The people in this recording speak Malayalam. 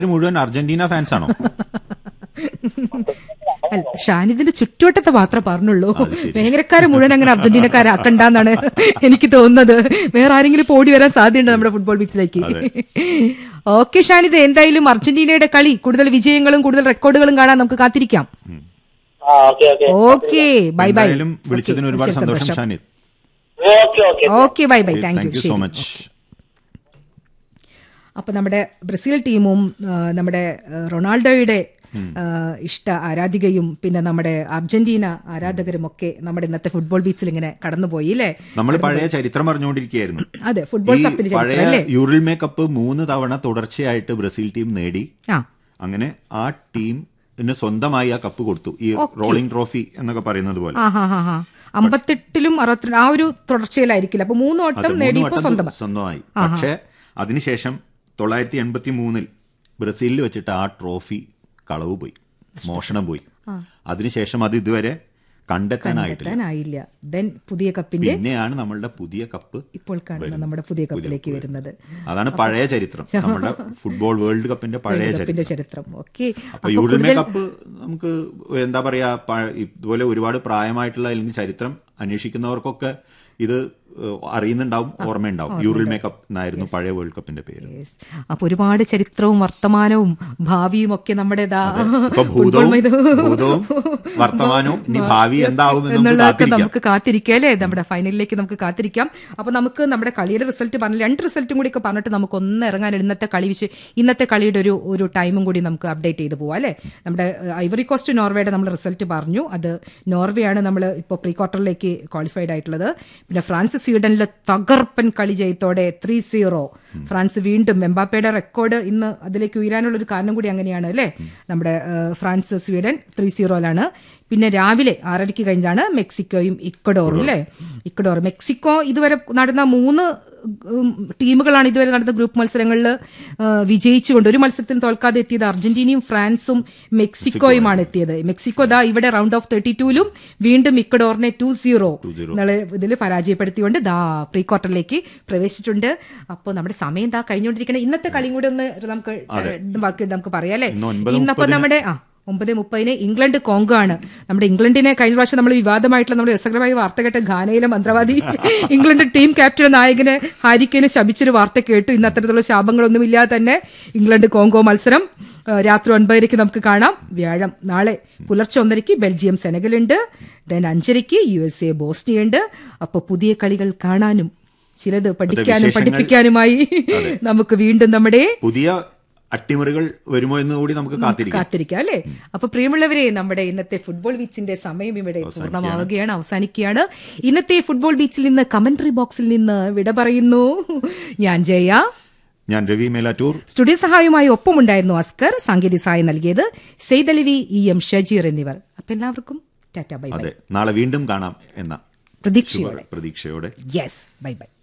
മുഴുവൻ അർജന്റീന ഫാൻസ് ആണോ അല്ല ഷാനിദിന്റെ ചുറ്റുവട്ടത്തെ മാത്രമേ പറഞ്ഞുള്ളൂ അത് ശരി. ഭയങ്കരക്കാരെ മുഴുവൻ അങ്ങനെ അർജന്റീനക്കാരാക്കണ്ടെന്നാണ് എനിക്ക് തോന്നുന്നത് വേറെ ആരെങ്കിലും ഇപ്പൊ ഓടി വരാൻ സാധ്യതയുണ്ട് നമ്മുടെ ഫുട്ബോൾ ബീച്ചിലേക്ക് ഓക്കെ ഷാനിദ് എന്തായാലും അർജന്റീനയുടെ കളി കൂടുതൽ വിജയങ്ങളും കൂടുതൽ റെക്കോർഡുകളും കാണാൻ നമുക്ക് കാത്തിരിക്കാം ആ okay okay okay bye bye എന്തായാലും വിളിച്ചതിന് ഒരുപാട് സന്തോഷം Shanid okay okay okay bye bye thank thank you you so ശരി മച്ച് അപ്പൊ നമ്മുടെ ബ്രസീൽ ടീമും ആ, നമ്മുടെ ആ, റൊണാൾഡോയുടെ ആ, ഇഷ്ട ആരാധികയും പിന്നെ നമ്മുടെ അർജന്റീന ആരാധകരും ഒക്കെ നമ്മുടെ ഇന്നത്തെ ഫുട്ബോൾ ബീച്ചിൽ ഇങ്ങനെ കടന്നുപോയി അല്ലേ നമ്മൾ പഴയ ചരിത്രം പറഞ്ഞുകൊണ്ടിരിക്കുകയായിരുന്നു അതെ ഫുട്ബോൾ ഈ കപ്പിന് പഴയ ചരിത്രം അല്ലേ യൂറിൽമേ കപ്പ് മൂന്ന് തവണ തുടർച്ചയായിട്ട് ബ്രസീൽ ടീം നേടി ആ അങ്ങനെ ആ ടീമിന് സ്വന്തമായി ആ കപ്പ് കൊടുത്തു ഈ റോളിംഗ് ട്രോഫി എന്നൊക്കെ പറയുന്നത് പോലെ ആ ഹാ ഹാ ഹാ അമ്പത്തെട്ടിലും അറുപത്തിരണ്ട് ആ ഒരു തുടർച്ചയിലായിരിക്കില്ല അപ്പൊ മൂന്ന് അതെ, വട്ടം മൂന്ന് നേടിയപ്പോ വട്ടം സ്വന്തം സ്വന്തമായി പക്ഷേ അതിനുശേഷം തൊള്ളായിരത്തി എൺപത്തി മൂന്നിൽ ബ്രസീലിൽ വെച്ചിട്ട് ആ ട്രോഫി കളവ് പോയി മോഷണം പോയി അതിനുശേഷം അത് ഇതുവരെ കണ്ടെത്താനായിട്ടില്ല എത്താനായില്ല ദെൻ പുതിയ കപ്പിന്റെ പിന്നെയാണ് നമ്മളുടെ പുതിയ കപ്പ് ഇപ്പോൾ കാണുന്ന നമ്മുടെ പുതിയ കപ്പിലേക്ക് വരുന്നത് അതാണ് പഴയ ചരിത്രം നമ്മുടെ ഫുട്ബോൾ വേൾഡ് കപ്പിന്റെ പഴയ ചരിത്രം കപ്പിന്റെ ചരിത്രം ഓക്കെ അപ്പൊ യൂറിൽമേ കപ്പ് നമുക്ക് എന്താ പറയാ പ- ഇതുപോലെ ഒരുപാട് പ്രായമായിട്ടുള്ള അല്ലെങ്കിൽ ചരിത്രം അന്വേഷിക്കുന്നവർക്കൊക്കെ ഇത് ഏഹ്, അറിയുന്നുണ്ടാവും ഓർമ്മയുണ്ടാവും യൂറിൽമേ കപ്പ് എന്നായിരുന്നു പഴയ വേൾഡ് കപ്പിന്റെ പേര് അപ്പൊ ഒരുപാട് ചരിത്രവും വർത്തമാനവും ഭാവിയും ഒക്കെ നമ്മുടെ ദാ ഇപ്പൊ ഫുട്ബോൾ ഭൂതവും മൈതാനം- ഭൂതവും വർത്തമാനവും ഇനി ഭാവി എന്താവും എന്ന് നമുക്ക് എന്നുള്ളതൊക്കെ കാത്തിരിക്കാം നമുക്ക് കാത്തിരിക്കാം അല്ലേ നമ്മുടെ ഫൈനലിലേക്ക് നമുക്ക് കാത്തിരിക്കാം അപ്പൊ നമുക്ക് നമ്മുടെ കളിയുടെ റിസൾട്ട് പറഞ്ഞു രണ്ട് റിസൾട്ടും കൂടി ഒക്കെ പറഞ്ഞിട്ട് നമുക്ക് ഒന്ന് ഇറങ്ങാൻ ഇന്നത്തെ കളി വിഷയ ഇന്നത്തെ കളിയുടെ ഒരു ഒരു ടൈമും കൂടി നമുക്ക് അപ്ഡേറ്റ് ചെയ്ത് പോവാം അല്ലേ നമ്മുടെ ഏഹ്, ഐവറി കോസ്റ്റ് നോർവേയുടെ നമ്മൾ റിസൾട്ട് പറഞ്ഞു അത് നോർവേ ആണ് നമ്മൾ ഇപ്പോൾ പ്രീ ക്വാർട്ടറിലേക്ക് ക്വാളിഫൈഡ് ആയിട്ടുള്ളത് പിന്നെ ഫ്രാൻസ് സ്വീഡനിലെ തകർപ്പൻ കളി ജയത്തോടെ ത്രീ സീറോ ഫ്രാൻസ് വീണ്ടും എംബാപ്പയുടെ റെക്കോർഡ് ഇന്ന് അതിലേക്ക് ഉയരാനുള്ള ഒരു കാരണം കൂടി അങ്ങനെയാണ് അല്ലേ നമ്മുടെ ഏഹ്, ഫ്രാൻസ് സ്വീഡൻ ത്രീ സീറോയിലാണ് പിന്നെ രാവിലെ ആറരയ്ക്ക് കഴിഞ്ഞാണ് മെക്സിക്കോയും ഇക്വഡോറും അല്ലേ ഇക്വഡോർ മെക്സിക്കോ ഇതുവരെ നടന്ന മൂന്ന് ഉം, ടീമുകളാണ് ഇതുവരെ നടന്ന ഗ്രൂപ്പ് മത്സരങ്ങളിൽ വിജയിച്ചുകൊണ്ട് ഒരു മത്സരത്തിൽ തോൽക്കാതെ എത്തിയത് അർജന്റീനയും ഫ്രാൻസും മെക്സിക്കോയുമാണ് എത്തിയത് മെക്സിക്കോ ദാ ഇവിടെ റൗണ്ട് ഓഫ് തേർട്ടി ടൂലും വീണ്ടും ഇക്വഡോറിനെ ടു സീറോ എന്നുള്ള ഇതിൽ പരാജയപ്പെടുത്തിക്കൊണ്ട് ദാ പ്രീ ക്വാർട്ടറിലേക്ക് പ്രവേശിച്ചിട്ടുണ്ട് അപ്പോൾ നമ്മുടെ സമയം ദാ കഴിഞ്ഞുകൊണ്ടിരിക്കണം ഇന്നത്തെ കളിയും കൂടെ ഒന്ന് നമുക്ക് ബാക്കി നമുക്ക് പറയാം അല്ലേ ഇന്ന് ഒൻപത് ഇന്നപ്പോ നമ്മുടെ ആ ഒമ്പത് മുപ്പതിന് ഇംഗ്ലണ്ട് കോങ്കോ ആണ് നമ്മുടെ ഇംഗ്ലണ്ടിനെ കഴിഞ്ഞ പ്രാവശ്യം നമ്മൾ വിവാദമായിട്ടുള്ള നമ്മുടെ രസകരമായ വാർത്ത കേട്ട ഘാനയിലെ മന്ത്രവാദി ഇംഗ്ലണ്ട് ടീം ക്യാപ്റ്റൻ നായകനെ ഹാരിക്കേന് ശപിച്ചൊരു വാർത്ത കേട്ടു ഇന്ന് അത്തരത്തിലുള്ള ശാപങ്ങളൊന്നുമില്ലാതെ തന്നെ ഇംഗ്ലണ്ട് കോങ്കോ മത്സരം ആ, രാത്രി ഒൻപതരയ്ക്ക് നമുക്ക് കാണാം വ്യാഴം നാളെ പുലർച്ചെ ഒന്നരയ്ക്ക് ബെൽജിയം സെനഗലുണ്ട് ദെൻ അഞ്ചരയ്ക്ക് യു എസ് എ ബോസ്നിയുണ്ട് അപ്പോൾ പുതിയ കളികൾ കാണാനും ചിലത് പഠിക്കാനും വിശേഷങ്ങൾ- പഠിപ്പിക്കാനുമായി നമുക്ക് വീണ്ടും നമ്മുടെ പുതിയ അട്ടിമറികൾ വരുമോ എന്ന് കൂടി നമുക്ക് കാത്തിരിക്കാം കാത്തിരിക്കാം അല്ലേ അപ്പൊ പ്രിയമുള്ളവരെ നമ്മുടെ ഇന്നത്തെ ഫുട്ബോൾ ബീച്ചിന്റെ സമയം ഇവിടെ പൂർണ്ണമാവുകയാണ് അവസാനിക്കുകയാണ് ഇന്നത്തെ ഫുട്ബോൾ ബീച്ചിൽ നിന്ന് കമന്ററി ബോക്സിൽ നിന്ന് വിട പറയുന്നു ഞാൻ ജയ ഞാൻ രവി മേലാറ്റൂർ സ്റ്റുഡിയോ സഹായവുമായി ഒപ്പമുണ്ടായിരുന്നു അസ്കർ സാങ്കേതിക സഹായം നൽകിയത് സെയ്തലവി ഇ എം ഷജീർ എന്നിവർ അപ്പൊ എല്ലാവർക്കും ടാറ്റ ബൈ ബൈ അതെ നാളെ വീണ്ടും കാണാം എന്ന പ്രതീക്ഷയോടെ പ്രതീക്ഷയോടെ യെസ് ബൈ ബൈ